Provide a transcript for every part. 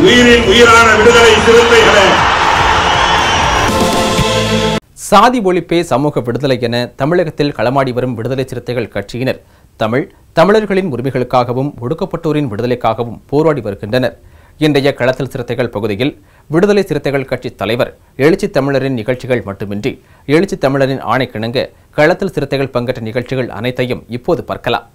உயிரின் உயிரான விடுதலை சிறுத்தைகளே சாதி ஒழிப்பே சமூக விடுதலை என தமிழகத்தில் களமாடி வரும் விடுதலை சிறுத்தைகள் கட்சியினர் தமிழ் தமிழர்களின் உரிமைகளுக்காகவும் ஒடுக்கப்பட்டோரின் விடுதலைக்காகவும் போராடி வருகின்றனர் இன்றைய களத்தில் சிறுத்தைகள் பகுதியில் விடுதலை சிறுத்தைகள் கட்சி தலைவர் எழுச்சி தமிழரின் நிகழ்ச்சிகள் மட்டுமின்றி எழுச்சி தமிழரின் ஆணைக்கிணங்க களத்தில் சிறுத்தைகள் பங்கேற்ற நிகழ்ச்சிகள் அனைத்தையும் இப்போது பார்க்கலாம்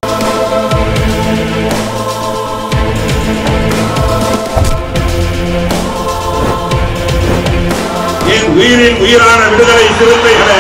என் உயிரின் உயிரான விடுதலை சிறுத்தைகளே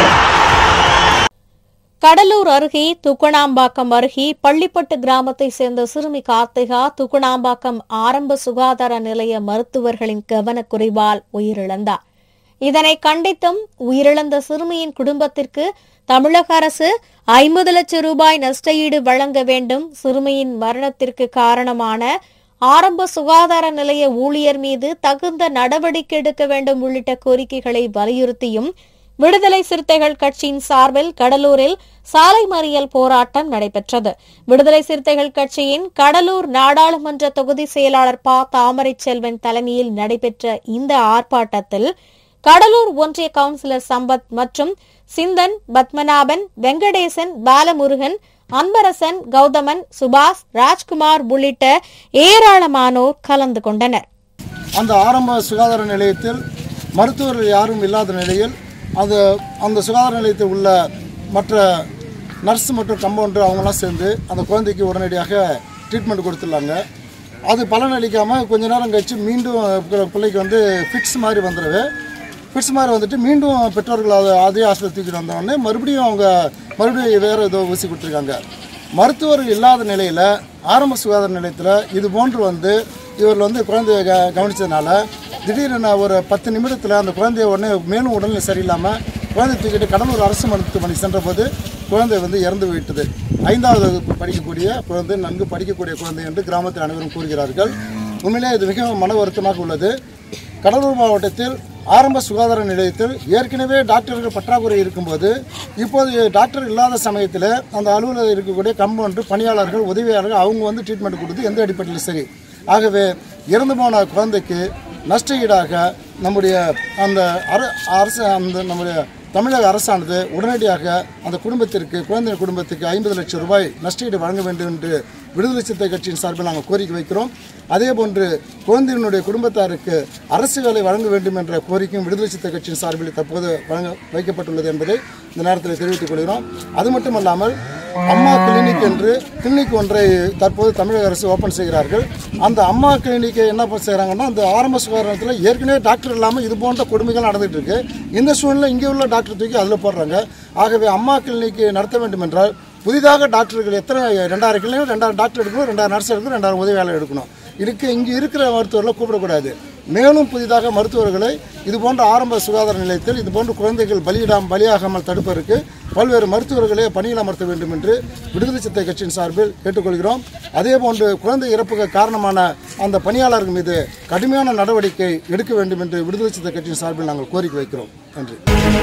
கடலூர் அருகே துக்கணாம்பாக்கம் அருகே பள்ளிப்பட்டு கிராமத்தை சேர்ந்த சிறுமி கார்த்திகா துக்கணாம்பாக்கம் ஆரம்ப சுகாதார நிலைய மருத்துவர்களின் கவனக்குறைவால் உயிரிழந்தார் இதனை கண்டித்தும் உயிரிழந்த சிறுமியின் குடும்பத்திற்கு தமிழக அரசு ஐம்பது லட்சம் ரூபாய் நஷ்டஈடு வழங்க வேண்டும் சிறுமியின் மரணத்திற்கு காரணமான ஆரம்ப சுகாதார நிலைய ஊழியர் மீது தகுந்த நடவடிக்கை எடுக்க வேண்டும் உள்ளிட்ட கோரிக்கைகளை வலியுறுத்தியும் விடுதலை சிறுத்தைகள் கட்சியின் சார்பில் கடலூரில் சாலை மறியல் போராட்டம் நடைபெற்றது விடுதலை சிறுத்தைகள் கட்சியின் கடலூர் நாடாளுமன்ற தொகுதி செயலாளர் ப தாமரை செல்வன் தலைமையில் நடைபெற்ற இந்த ஆர்ப்பாட்டத்தில் கடலூர் ஒன்றிய கவுன்சிலர் சம்பத் மற்றும் சிந்தன் பத்மநாபன் வெங்கடேசன் பாலமுருகன் அன்பரசன் கௌதமன் சுபாஷ் ராஜ்குமார் உள்ளிட்ட ஏராளமானோர் கலந்து கொண்டனர் அந்த ஆரம்ப சுகாதார நிலையத்தில் மருத்துவர்கள் யாரும் இல்லாத நிலையில் அது அந்த சுகாதார நிலையத்தில் உள்ள மற்ற நர்ஸ் மற்றும் கம்பவுண்டர் அவங்களாம் சேர்ந்து அந்த குழந்தைக்கு உடனடியாக ட்ரீட்மெண்ட் கொடுத்துடலாங்க அது பலன் அளிக்காமல் கொஞ்ச நேரம் கழிச்சு மீண்டும் பிள்ளை- பிள்ளைக்கு வந்து ஃபிக்ஸ் மாதிரி வந்துடுது ஃபிட்ஸ் மாதிரி வந்துட்டு மீண்டும் பெற்றோர்கள் அதை அதே ஆஸ்பத்திரி தூக்கிட்டு வந்தோடனே மறுபடியும் அவங்க மறுபடியும் வேறு ஏதோ ஊசி கொடுத்துருக்காங்க மருத்துவர்கள் இல்லாத நிலையில் ஆரம்ப சுகாதார நிலையத்தில் இது போன்று வந்து இவர்கள் வந்து குழந்தைய க கவனித்ததுனால திடீரென ஒரு பத்து நிமிடத்தில் அந்த குழந்தைய உடனே மேலும் உடல்நிலை சரியில்லாமல் குழந்தை தூக்கிட்டு கடலூர் அரசு மருத்துவமனை சென்றபோது குழந்தை வந்து இறந்து விட்டது ஐந்தாவது வகுப்பு படிக்கக்கூடிய குழந்தை நன்கு படிக்கக்கூடிய குழந்தை என்று கிராமத்தில் அனைவரும் கூறுகிறார்கள் உண்மையிலே இது மிகவும் மன வருத்தமாக உள்ளது கடலூர் மாவட்டத்தில் ஆரம்ப சுகாதார நிலையத்தில் ஏற்கனவே டாக்டர்கள் பற்றாக்குறை இருக்கும்போது இப்போது டாக்டர் இல்லாத சமயத்தில் அந்த அலுவலகம் இருக்கக்கூடிய கம்பவுண்டர் பணியாளர்கள் உதவியாளர்கள் அவங்க வந்து ட்ரீட்மெண்ட் கொடுத்து எந்த அடிப்படையில் சரி ஆகவே இறந்து போன குழந்தைக்கு நஷ்ட ஈடாக நம்முடைய அந்த அர- அரசு அந்த நம்முடைய தமிழக அரசானது உடனடியாக அந்த குடும்பத்திற்கு குழந்தை குடும்பத்துக்கு ஐம்பது லட்சம் ரூபாய் நஷ்டஈடு வழங்க வேண்டும் என்று விடுதலை சிறுத்தை கட்சியின் சார்பில் நாங்கள் கோரிக்கை வைக்கிறோம் அதே போன்று குழந்தையினுடைய குடும்பத்தாருக்கு அரசு வேலை வழங்க வேண்டும் என்ற கோரிக்கையும் விடுதலை சிறுத்தை கட்சியின் சார்பில் தற்போது வழங்க வைக்கப்பட்டுள்ளது என்பதை இந்த நேரத்தில் தெரிவித்துக் கொள்கிறோம் அது மட்டுமல்லாமல் அம்மா கிளினிக் என்று கிளினிக் ஒன்றை தற்போது தமிழக அரசு ஓப்பன் செய்கிறார்கள் அந்த அம்மா கிளினிக்கை என்ன பண்ண செய்கிறாங்கன்னா அந்த ஆரம்ப சுகாதாரத்தில் ஏற்கனவே டாக்டர் இல்லாமல் இது போன்ற கொடுமைகள் நடந்துகிட்டு இருக்கு இந்த சூழ்நிலை இங்கே உள்ள டாக்டர் தூக்கி அதில் போடுறாங்க ஆகவே அம்மா கிளினிக்கை நடத்த வேண்டும் என்றால் புதிதாக டாக்டர்கள் எத்தனை ரெண்டாயிரம் கிளினிக் ரெண்டாயிரம் டாக்டர் எடுக்கணும் ரெண்டாயிரம் நர்ஸ் எடுக்கணும் ரெண்டாயிரம் உதவியாளர் எடுக்கணும் இதுக்கு இங்கே இருக்கிற மருத்துவர்களை கூப்பிடக்கூடாது மேலும் புதிதாக மருத்துவர்களை இது போன்ற ஆரம்ப சுகாதார நிலையத்தில் இது போன்ற குழந்தைகள் பலியிடாம பலியாகாமல் தடுப்பதற்கு பல்வேறு மருத்துவர்களை பணியில் அமர்த்த வேண்டும் என்று விடுதலை சித்தை கட்சியின் சார்பில் கேட்டுக்கொள்கிறோம் அதே போன்று குழந்தை இறப்புக்கு காரணமான அந்த பணியாளர்கள் மீது கடுமையான நடவடிக்கை எடுக்க வேண்டும் என்று விடுதலை சித்தை கட்சியின் சார்பில் நாங்கள் கோரிக்கை வைக்கிறோம் நன்றி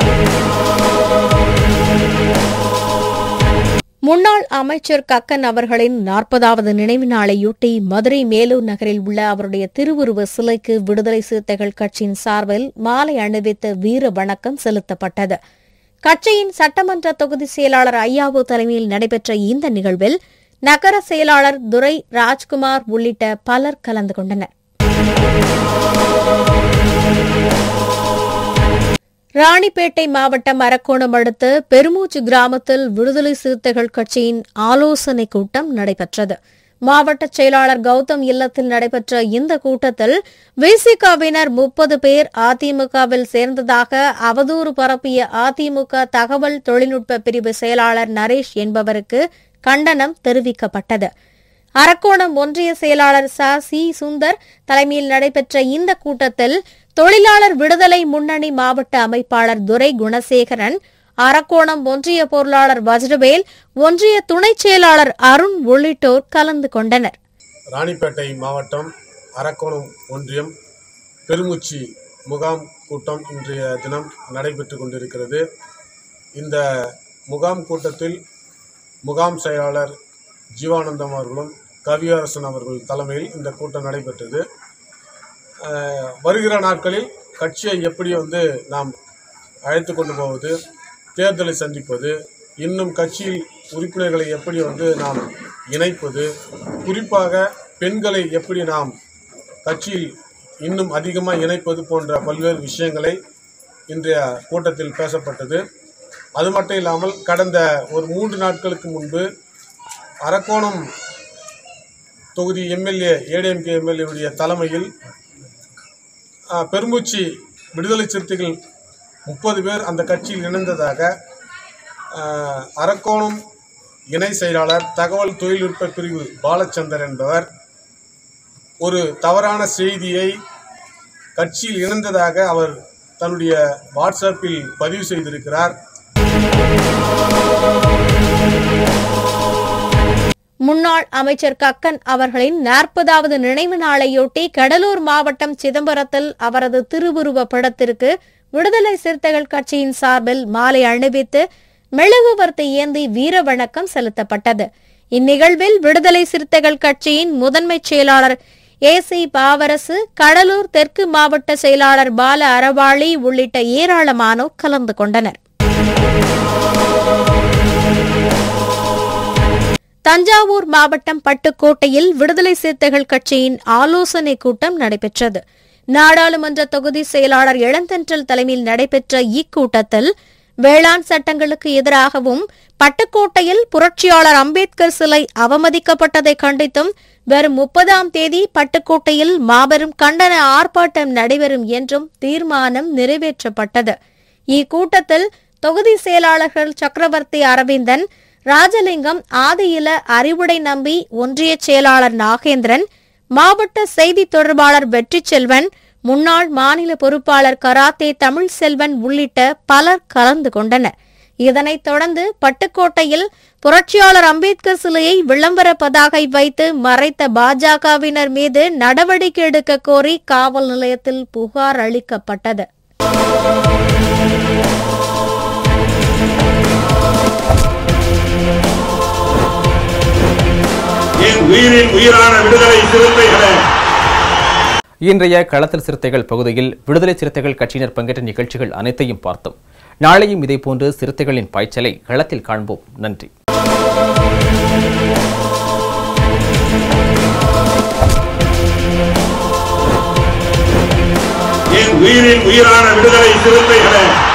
முன்னாள் அமைச்சர் கக்கன் அவர்களின் நாற்பதாவது நினைவு நாளையொட்டி மதுரை மேலூர் நகரில் உள்ள அவருடைய திருவுருவ சிலைக்கு விடுதலை சிறுத்தைகள் கட்சியின் சார்பில் மாலை அணிவித்து வீர வணக்கம் செலுத்தப்பட்டது கட்சியின் சட்டமன்ற தொகுதி செயலாளர் ஐயாவு தலைமையில் நடைபெற்ற இந்த நிகழ்வில் நகர செயலாளர் துரை ராஜ்குமார் உள்ளிட்ட பலர் கலந்து கொண்டனர் ராணிப்பேட்டை மாவட்டம் அரக்கோணம் அடுத்த பெருமூச்சு கிராமத்தில் விடுதலை சிறுத்தைகள் கட்சியின் ஆலோசனை கூட்டம் நடைபெற்றது மாவட்ட செயலாளர் கௌதம் இல்லத்தில் நடைபெற்ற இந்த கூட்டத்தில் விசிகாவினர் முப்பது பேர் அதிமுகவில் சேர்ந்ததாக அவதூறு பரப்பிய அதிமுக தகவல் தொழில்நுட்ப பிரிவு செயலாளர் நரேஷ் என்பவருக்கு கண்டனம் தெரிவிக்கப்பட்டது அரக்கோணம் ஒன்றிய செயலாளர் ச சி சுந்தர் தலைமையில் நடைபெற்ற இந்த கூட்டத்தில் தொழிலாளர் விடுதலை முன்னணி மாவட்ட அமைப்பாளர் துரை குணசேகரன் அரக்கோணம் ஒன்றிய பொருளாளர் வஜ்ரவேல் ஒன்றிய துணைச் செயலாளர் அருண் உள்ளிட்டோர் கலந்து கொண்டனர் ராணிப்பேட்டை மாவட்டம் அரக்கோணம் ஒன்றியம் பெருமூச்சி முகாம் கூட்டம் இன்றைய தினம் நடைபெற்று கொண்டிருக்கிறது இந்த முகாம் கூட்டத்தில் முகாம் செயலாளர் ஜீவானந்தம் அவர்களும் கவியரசன் அவர்கள் தலைமையில் இந்த கூட்டம் நடைபெற்றது அஹ், வருகிற நாட்களில் கட்சியை எப்படி வந்து நாம் அழைத்து கொண்டு போவது தேர்தலை சந்திப்பது இன்னும் கட்சியில் உறுப்பினர்களை எப்படி வந்து நாம் இணைப்பது குறிப்பாக பெண்களை எப்படி நாம் கட்சியில் இன்னும் அதிகமாக இணைப்பது போன்ற பல்வேறு விஷயங்களை இன்றைய கூட்டத்தில் பேசப்பட்டது அது மட்டும் இல்லாமல் கடந்த ஒரு மூன்று நாட்களுக்கு முன்பு அரக்கோணம் தொகுதி எம்எல்ஏ ஏடிஎம்கே எம்எல்ஏவுடைய தலைமையில் ஆ, பெருமூச்சு விடுதலை சிறுத்தைகள் முப்பது பேர் அந்த கட்சியில் இணைந்ததாக ஆ, அரக்கோணம் இணை செயலாளர் தகவல் தொழில்நுட்ப பிரிவு பாலச்சந்தர் என்பவர் ஒரு தவறான செய்தியை கட்சியில் இணைந்ததாக அவர் தன்னுடைய வாட்ஸ்அப்பில் பதிவு செய்திருக்கிறார் முன்னாள் அமைச்சர் கக்கன் அவர்களின் நாற்பதாவது நினைவு நாளையொட்டி கடலூர் மாவட்டம் சிதம்பரத்தில் அவரது திருவுருவ படத்திற்கு விடுதலை சிறுத்தைகள் கட்சியின் சார்பில் மாலை அணிவித்து மெழுகுவர்த்தி ஏந்தி வீர வணக்கம் செலுத்தப்பட்டது இந்நிகழ்வில் விடுதலை சிறுத்தைகள் கட்சியின் முதன்மைச் செயலாளர் ஏ சி பாவரசு கடலூர் தெற்கு மாவட்ட செயலாளர் பால அறவாளி உள்ளிட்ட ஏராளமானோர் கலந்து கொண்டனர் தஞ்சாவூர் மாவட்டம் பட்டுக்கோட்டையில் விடுதலை சிறுத்தைகள் கட்சியின் ஆலோசனை கூட்டம் நடைபெற்றது நாடாளுமன்ற தொகுதி செயலாளர் இளந்தென்றல் தலைமையில் நடைபெற்ற இக்கூட்டத்தில் வேளாண் சட்டங்களுக்கு எதிராகவும் பட்டுக்கோட்டையில் புரட்சியாளர் அம்பேத்கர் சிலை அவமதிக்கப்பட்டதை கண்டித்தும் வரும் முப்பதாம் தேதி பட்டுக்கோட்டையில் மாபெரும் கண்டன ஆர்ப்பாட்டம் நடைபெறும் என்றும் தீர்மானம் நிறைவேற்றப்பட்டது இக்கூட்டத்தில் தொகுதி செயலாளர்கள் சக்கரவர்த்தி அரவிந்தன் ராஜலிங்கம் ஆதியில அறிவுடை நம்பி ஒன்றிய செயலாளர் நாகேந்திரன் மாவட்ட செய்தி தொடர்பாளர் வெற்றி செல்வன் முன்னாள் மாநில பொறுப்பாளர் கராத்தே தமிழ் செல்வன் உள்ளிட்ட பலர் கலந்து கொண்டனர் இதனைத் தொடர்ந்து பட்டுக்கோட்டையில் புரட்சியாளர் அம்பேத்கர் சிலையை விளம்பர பதாகை வைத்து மறைத்த பாஜகவினர் மீது நடவடிக்கை எடுக்க கோரி காவல் நிலையத்தில் புகார் அளிக்கப்பட்டது என் உயிரின் உயிரான விடுதலை சிறுத்தைகளே இன்றைய களத்தில் சிறுத்தைகள் பகுதியில் விடுதலை சிறுத்தைகள் கட்சியினர் பங்கேற்ற நிகழ்ச்சிகள் அனைத்தையும் பார்த்தோம் நாளையும் இதேபோன்று சிறுத்தைகளின் பாய்ச்சலை களத்தில் காண்போம் நன்றி என் உயிரின் உயிரான விடுதலை சிறுத்தைகளே